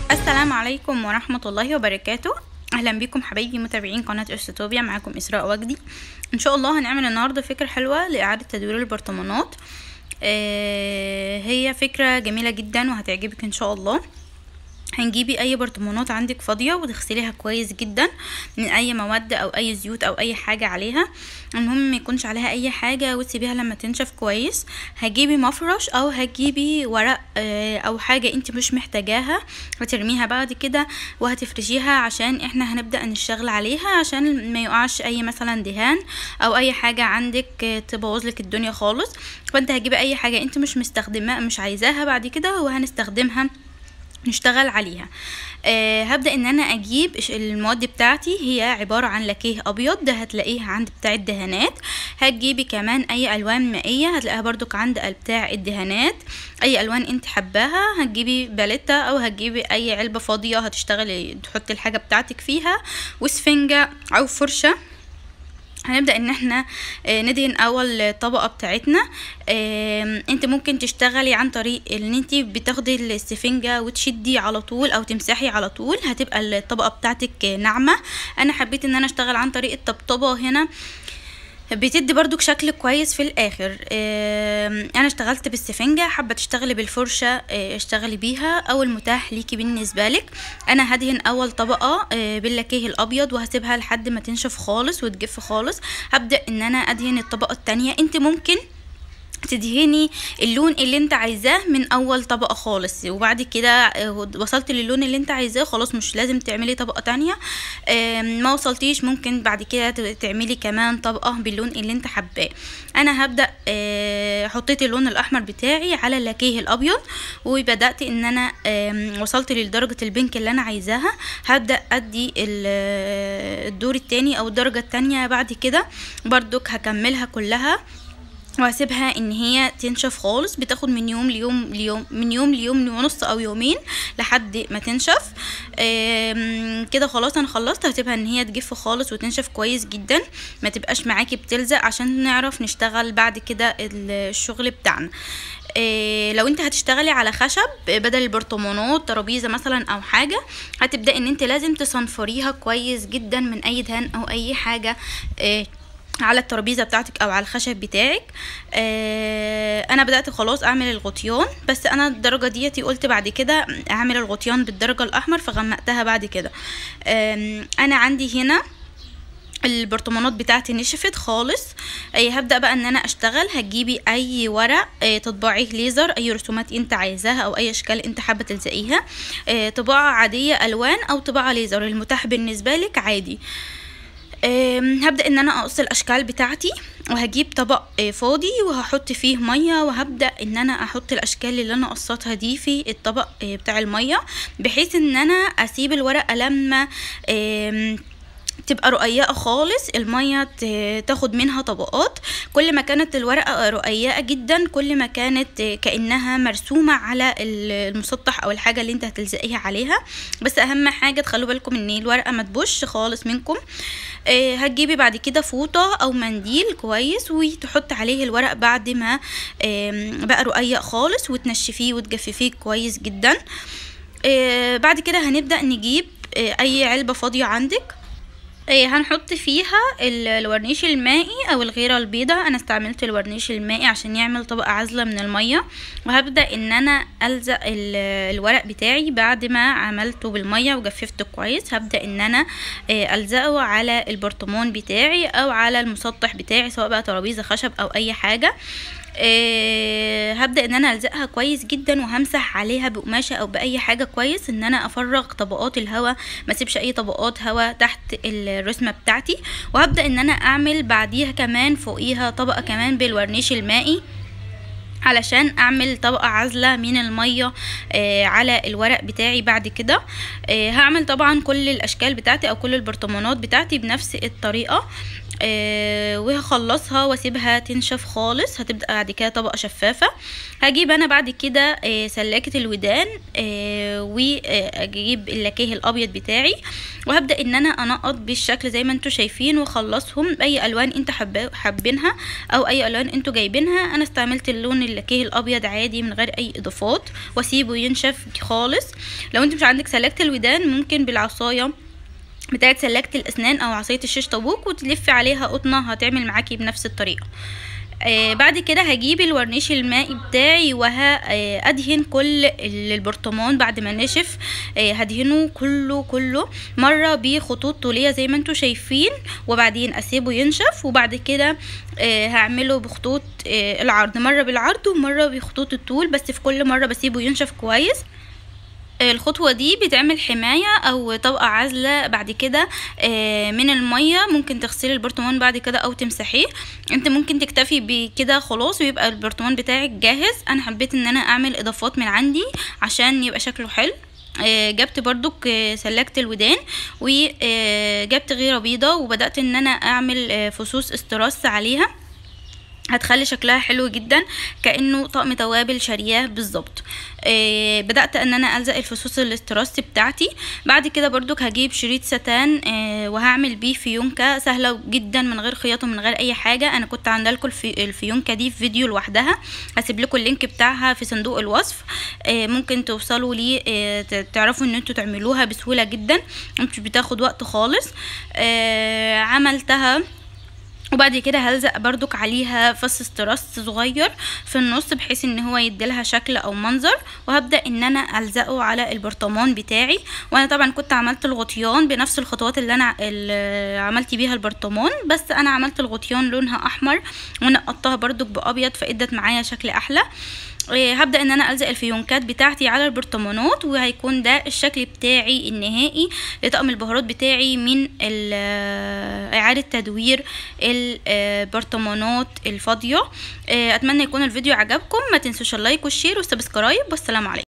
السلام عليكم ورحمة الله وبركاته اهلا بكم حبايبي متابعين قناة استوتوبيا معاكم اسراء وجدي ان شاء الله هنعمل النهاردة فكرة حلوة لاعادة تدوير البرطمانات آه هي فكرة جميلة جدا وهتعجبك ان شاء الله هنجيبي اي برطمانات عندك فاضيه وتغسليها كويس جدا من اي مواد او اي زيوت او اي حاجه عليها المهم ما يكونش عليها اي حاجه وتسيبيها لما تنشف كويس هتجيبي مفرش او هتجيبي ورق او حاجه انت مش محتاجاها هترميها بعد كده وهتفرشيها عشان احنا هنبدا نشتغل عليها عشان ما يقعش اي مثلا دهان او اي حاجه عندك تبوظ لك الدنيا خالص فانت هتجيبي اي حاجه انت مش مستخدماها مش عايزاها بعد كده وهنستخدمها نشتغل عليها أه هبدا ان انا اجيب المواد بتاعتي هي عباره عن لاكيه ابيض ده هتلاقيه عند بتاع الدهانات هتجيبي كمان اي الوان مائيه هتلاقيها برضك عند بتاع الدهانات اي الوان انت حباها هتجيبي باليتا او هتجيبي اي علبه فاضيه هتشتغلي تحطي الحاجه بتاعتك فيها وسفنجه او فرشه هنبدا ان احنا ندهن اول طبقه بتاعتنا انت ممكن تشتغلي عن طريق ان انت بتاخدي السفنجه وتشدي على طول او تمسحي على طول هتبقى الطبقه بتاعتك ناعمه انا حبيت ان انا اشتغل عن طريق الطبطبه هنا بتدي برضو شكل كويس في الاخر انا اشتغلت بالسفنجة حابة تشتغلي بالفرشة اشتغلي بيها او المتاح ليكي بالنسبة لك انا هدهن اول طبقة باللاكيه الابيض وهسيبها لحد ما تنشف خالص وتجف خالص هبدأ ان انا ادهن الطبقة التانية انت ممكن تدهني اللون اللي انت عايزاه من اول طبقه خالص وبعد كده وصلت للون اللي انت عايزاه خلاص مش لازم تعملي طبقه تانية ما وصلتيش ممكن بعد كده تعملي كمان طبقه باللون اللي انت حباه انا هبدا حطيت اللون الاحمر بتاعي على اللاكيه الابيض وبدات ان انا وصلت لدرجه البنك اللي انا عايزاها هبدا ادي الدور التاني او الدرجه التانية بعد كده بردك هكملها كلها وهسيبها ان هي تنشف خالص بتاخد من يوم ليوم ليوم من يوم ليوم ونص او يومين لحد ما تنشف كده خلاص انا خلصت هسيبها ان هي تجف خالص وتنشف كويس جدا ما تبقاش معاكي بتلزق عشان نعرف نشتغل بعد كده الشغل بتاعنا إيه لو انت هتشتغلي على خشب بدل البرطمانات ترابيزه مثلا او حاجه هتبداي ان انت لازم تصنفريها كويس جدا من اي دهان او اي حاجه إيه على الترابيزه بتاعتك او على الخشب بتاعك آه انا بدات خلاص اعمل الغطيان بس انا الدرجه ديتي قلت بعد كده اعمل الغطيان بالدرجه الاحمر فغمقتها بعد كده آه انا عندي هنا البرطمانات بتاعتي نشفت خالص أي هبدا بقى ان انا اشتغل هتجيبي اي ورق اه تطبعيه ليزر اي رسومات انت عايزاها او اي اشكال انت حابه تلزقيها اه طباعه عاديه الوان او طباعه ليزر المتاح بالنسبه لك عادي هبدا ان انا اقص الاشكال بتاعتي وهجيب طبق فاضي وهحط فيه ميه وهبدا ان انا احط الاشكال اللي انا قصيتها دي في الطبق بتاع الميه بحيث ان انا اسيب الورقه لما تبقى رقيقه خالص الميه تاخد منها طبقات كل ما كانت الورقه رقيقه جدا كل ما كانت كانها مرسومه على المسطح او الحاجه اللي انت هتلزقيها عليها بس اهم حاجه تخلوا بالكم ان الورقه ما تبوش خالص منكم هتجيبي بعد كده فوطه او منديل كويس وتحط عليه الورق بعد ما بقى رقيق خالص وتنشفيه وتجففيه كويس جدا بعد كده هنبدا نجيب اي علبه فاضيه عندك هنحط فيها الورنيش المائي او الغيره البيضاء انا استعملت الورنيش المائي عشان يعمل طبقه عازله من الميه وهبدا ان انا الزق الورق بتاعي بعد ما عملته بالميه وجففته كويس هبدا ان انا الزقه على البرطمان بتاعي او على المسطح بتاعي سواء بقى ترابيزه خشب او اي حاجه أه هبدا ان انا الزقها كويس جدا وهمسح عليها بقماشه او باي حاجه كويس ان انا افرغ طبقات الهواء ما اسيبش اي طبقات هواء تحت الرسمه بتاعتي وهبدا ان انا اعمل بعديها كمان فوقيها طبقه كمان بالورنيش المائي علشان اعمل طبقة عازلة من المية آه على الورق بتاعي بعد كده آه هعمل طبعا كل الاشكال بتاعتي او كل البرطمانات بتاعتي بنفس الطريقة آه وهخلصها واسيبها تنشف خالص هتبقى بعد كده طبقه شفافه هجيب انا بعد كده آه سلاكه الودان آه واجيب اللاكيه الابيض بتاعي وهبدا ان انا انقط بالشكل زي ما انتم شايفين واخلصهم باي الوان انت حابينها او اي الوان انتوا جايبينها انا استعملت اللون اللاكيه الابيض عادي من غير اي اضافات واسيبه ينشف خالص لو انت مش عندك سلاكه الودان ممكن بالعصايه بتاعت سلاكة الأسنان أو عصاية الشيش طاووق وتلفي عليها قطنة هتعمل معاكي بنفس الطريقة آه بعد كده هجيب الورنيش المائي بتاعي وهدهن كل البرطمان بعد ما نشف آه هدهنه كله كله مرة بخطوط طولية زي ما انتوا شايفين وبعدين اسيبه ينشف وبعد كده آه هعمله بخطوط آه العرض مرة بالعرض ومرة بخطوط الطول بس في كل مرة بسيبه ينشف كويس الخطوة دي بتعمل حماية او طبقة عازلة بعد كده من المية ممكن تغسلي البرطمان بعد كده او تمسحيه انت ممكن تكتفي بكده خلاص ويبقى البرطمان بتاعك جاهز انا حبيت ان انا اعمل اضافات من عندي عشان يبقى شكله حلو جبت برضك سلكت الودان وجبت غيرة بيضة وبدأت ان انا اعمل فصوص استراس عليها هتخلي شكلها حلو جدا كانه طقم توابل شارياه بالظبط آه بدات ان انا الزق الفصوص الاستراس بتاعتي بعد كده برضك هجيب شريط ستان آه وهعمل بيه فيونكه سهله جدا من غير خياطه من غير اي حاجه انا كنت عامله لكم الفيونكه دي في فيديو لوحدها هسيب لكم اللينك بتاعها في صندوق الوصف آه ممكن توصلوا لي آه تعرفوا ان انتوا تعملوها بسهوله جدا مش بتاخد وقت خالص آه عملتها وبعد كده هلزق بردك عليها فص استراس صغير في النص بحيث ان هو يديلها شكل او منظر وهبدا ان انا الزقه على البرطمان بتاعي وانا طبعا كنت عملت الغطيان بنفس الخطوات اللي انا اللي عملت بيها البرطمان بس انا عملت الغطيان لونها احمر ونقطتها بردك بابيض فادت معايا شكل احلى هبدا ان انا الزق الفيونكات بتاعتي على البرطمانات وهيكون ده الشكل بتاعي النهائي لطقم البهارات بتاعي من اعاده تدوير البرطمانات الفاضيه اتمنى يكون الفيديو عجبكم ما تنسوش اللايك والشير والسبسكرايب والسلام عليكم